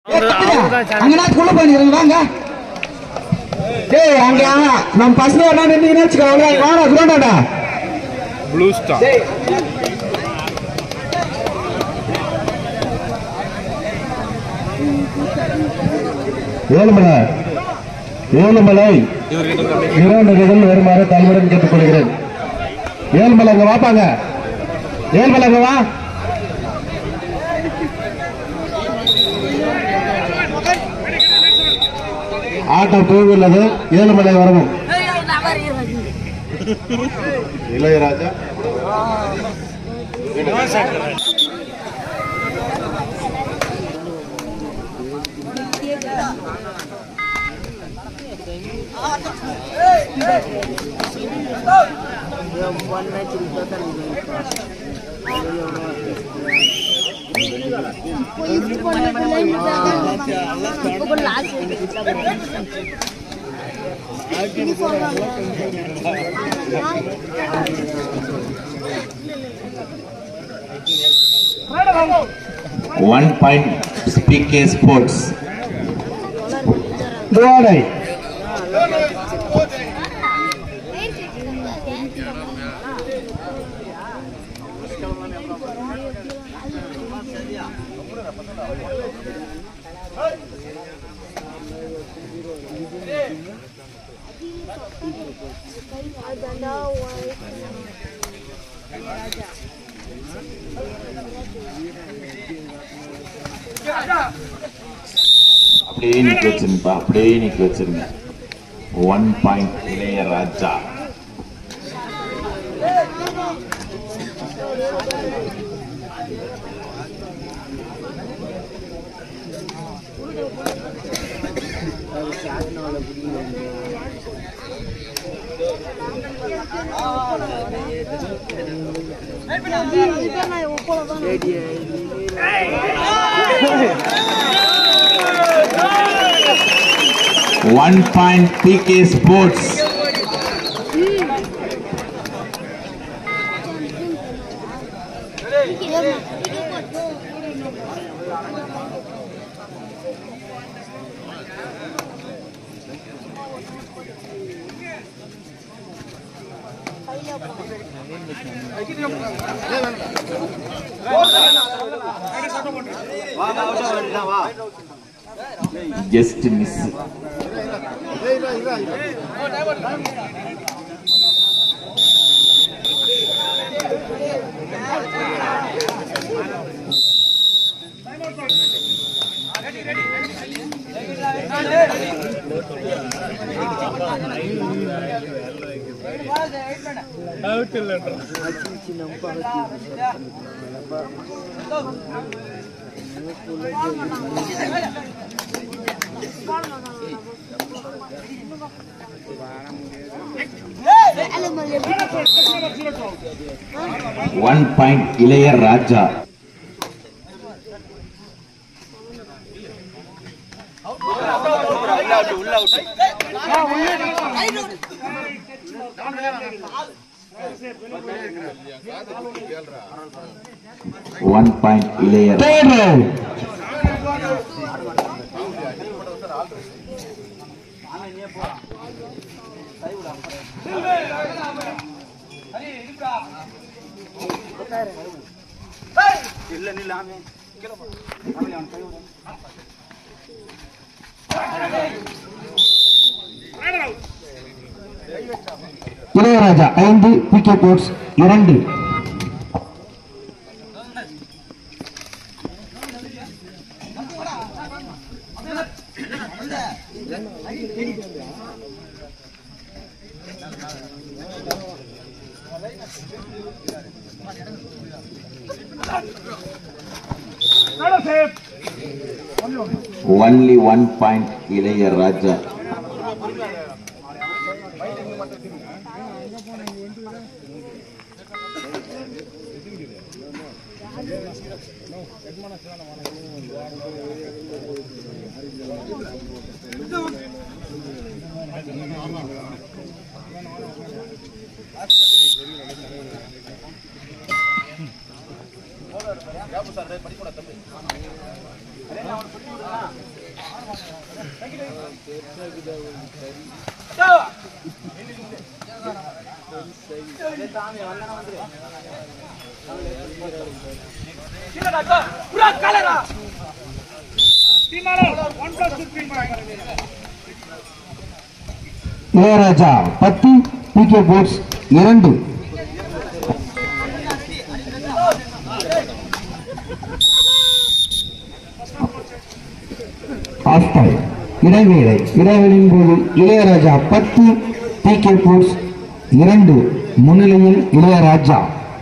அங்கடா குள்ள போயிருங்க வாங்க டேய் அங்க நம்ம பசங்க வரலாம் நின்னீங்கன்னு வச்சுக்கோ அவ்வளவுதான் வாடா கிரௌண்டாடா ப்ளூ ஸ்டார் ஏழுமலை ஏழுமலை இரண்டுகள் வருமாறு தலைமுடன் கேட்டுக்கொள்கிறேன் ஏழுமலை அங்க வாப்பாங்க ஏழுமலை அங்க வா ஆட்டம் போயுள்ளது ஏழுமலை வரவும் Ilaiyaraaja One point PK Sports. துவாடை அப்படியே நிக்க வச்சிருங்கப்பா அப்படியே நிக்க வச்சிருங்க one point Ilaiyaraja one point PK sports just miss one point Ilaiyaraja one point Ilaiyaraja third round Ilaiyaraja ஐந்து பிகே போர்ட்ஸ் இரண்டு only one point Ilaiyaraja Ilaiyaraja பத்து பிகே போர்ட்ஸ் இரண்டு ஆஃப் டைம் இடைவேளை இடைவேளையின் போது இளையராஜா பத்து பிகே போர்ட்ஸ் இரண்டு முன்னிலையில் Ilaiyaraja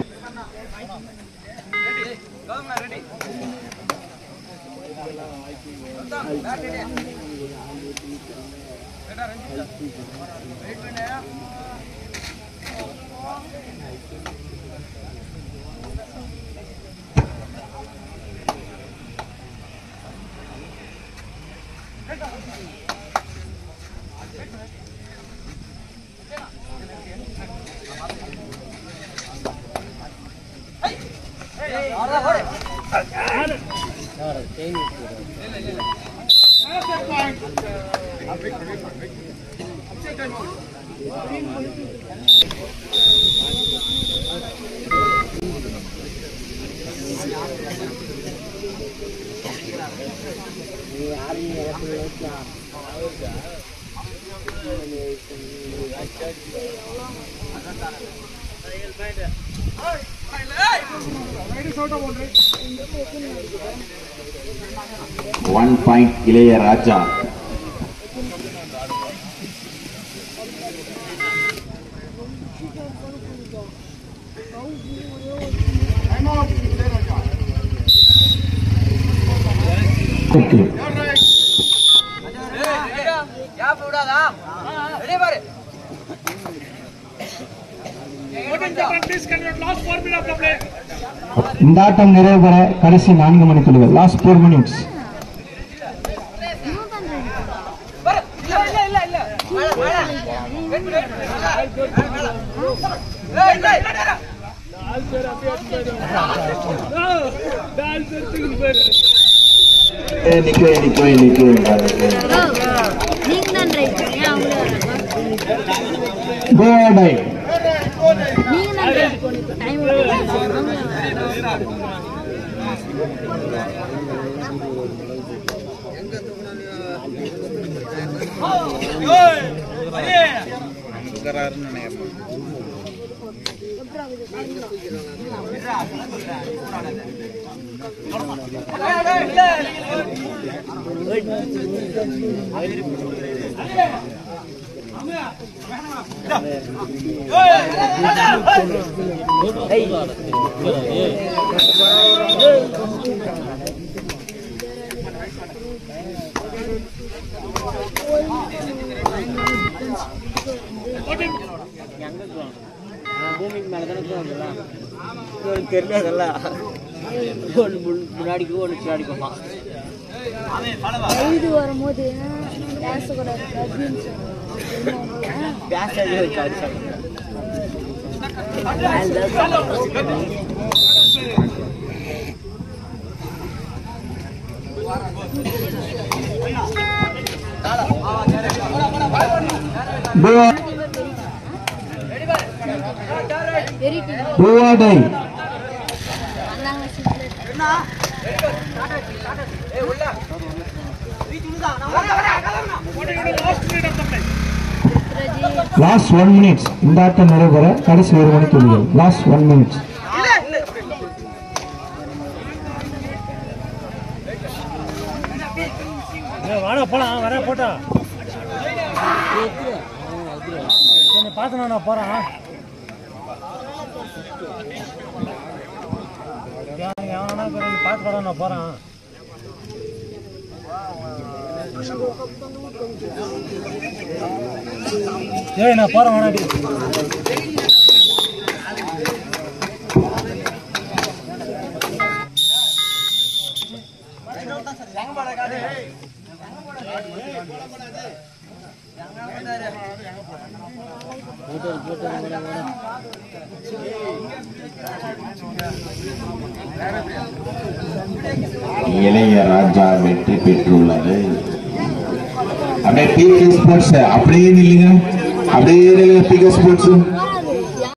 one point Ilaiyaraja okay இந்த ஆட்டம் நிறைவு பெற கடைசி நான்கு மணித்துளிகள் லாஸ்ட் ஃபோர் மினிட்ஸ் நிக்க நிக்க நிக்க நீங்க தான் ட்ரை பண்ணீங்க அவங்களே கோடை நீங்க தான் ட்ரை பண்ணி டைம் பூமிக்கு மேலே தானே போகலாம் உனக்கு தெரியாதல்ல ஒன்று முன்னாடிக்கு ஒன்று பின்னாடிக்குமா இது வரும்போது பேசக்கூடாது அப்படின்னு சொன்னாங்க பேசாதே இருக்காது வெரிட்டி கோடை வந்தாங்க சீக்கிரம் லாஸ்ட் ஒன் மினிட்ஸ் இந்த ஆட்டம் நிறைவு பெற கடைசி ஒரு மணித்துளிகள் லாஸ்ட் ஒன் மினிட்ஸ் வாடா போலாம் வர போட்டா கொஞ்சம் பார்த்து நான் போறேன் எவனா பார்த்து போட நான் போறேன் ஏய் நான் போறேன் வேணாடி இளையராஜா வெற்றி பெற்றுள்ளது அப்படியே பிகே ஸ்போர்ட்ஸ் அப்படியே நில்லுங்க அப்படியே நில்லுங்க பிகே ஸ்போர்ட்ஸ்